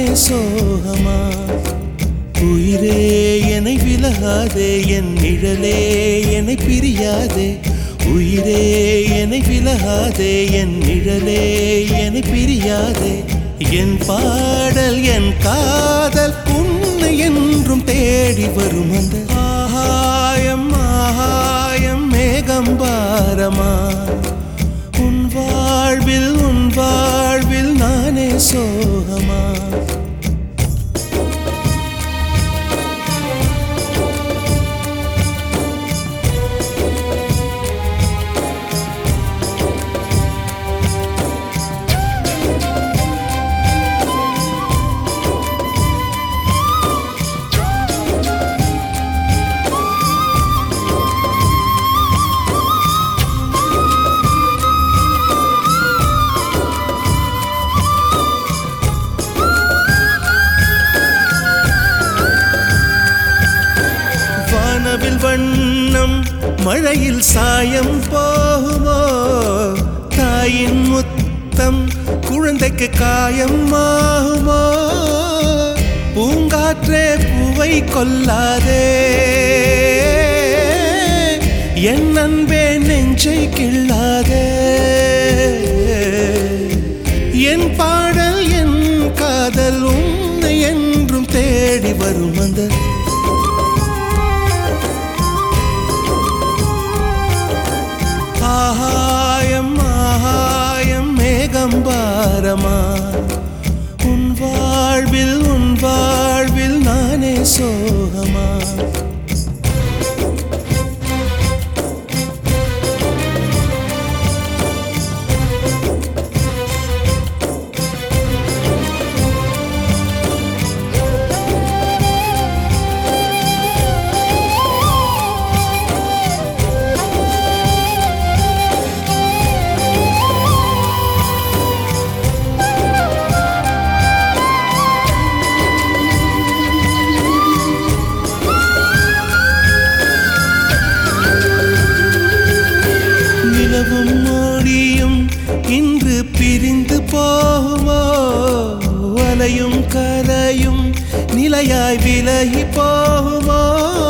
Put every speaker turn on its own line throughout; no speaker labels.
சோகமா உயிரே என்னை விலகாதே என் நிழலே என்னை பிரியாதே உயிரே என்னை விலகாதே என் நிழலே என்னை பிரியாதே என் பாடல் என் காதல் உன்னை என்றும் தேடி வரும் அந்த ஆகாயம் ஆகாயம் மேகம் பாரமா உன் வாழ்வில் உன் வாழ்வில் நானே சோகமா வானவில் வண்ணம் மழையில் சாயம் போகுமோ தாயின் முத்தம் குழந்தைக்கு காயம் ஆகுமோ பூங்காற்றே பூவை கொல்லாதே என் அன்பே நெஞ்சை கிள்ளாதே என் பாடல் என் காதல் உன்னை என்றும் தேடி வரும் அந்த ஆகாயம் ஆகாயம் மேகம் பாரமா உன் வாழ்வில் உன் வாழ்வில் நானே சோகமா நிலவும் மோடியும் இன்று பிரிந்து போகுமோ அலையும் கரையும் நிலையாய் விலகி போகுமோ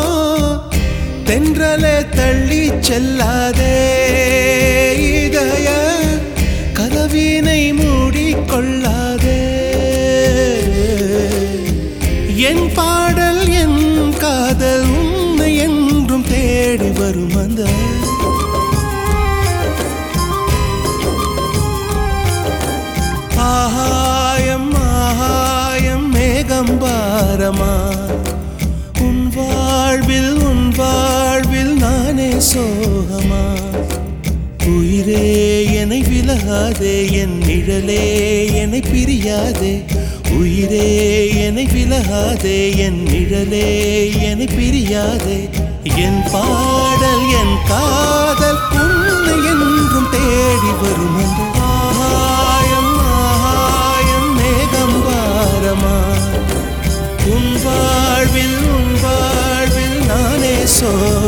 தென்றலே தள்ளி செல்லாதே இதய கதவினை மூடிக்கொள்ளாதே என் பாடல் என் காதல் உன்னை என்றும் தேடி வரும் அந்த ஆகாயம் ஆகாயம் மேகம் பாரமா உன் வாழ்வில் உன் வாழ்வில் நானே சோகமா உயிரே என்னை விலகாதே என் நிழலே என்னை பிரியாதே உயிரே என்னை விலகாதே என் நிழலே என்னை பிரியாதே என் பாடல் என் காதல் உன்னை என்றும் தேடி வரும் அந்த ஆகாயம் ஆகாயம் மேகம் பாரமா உன் வாழ்வில் உன் வாழ்வில் நானே சோ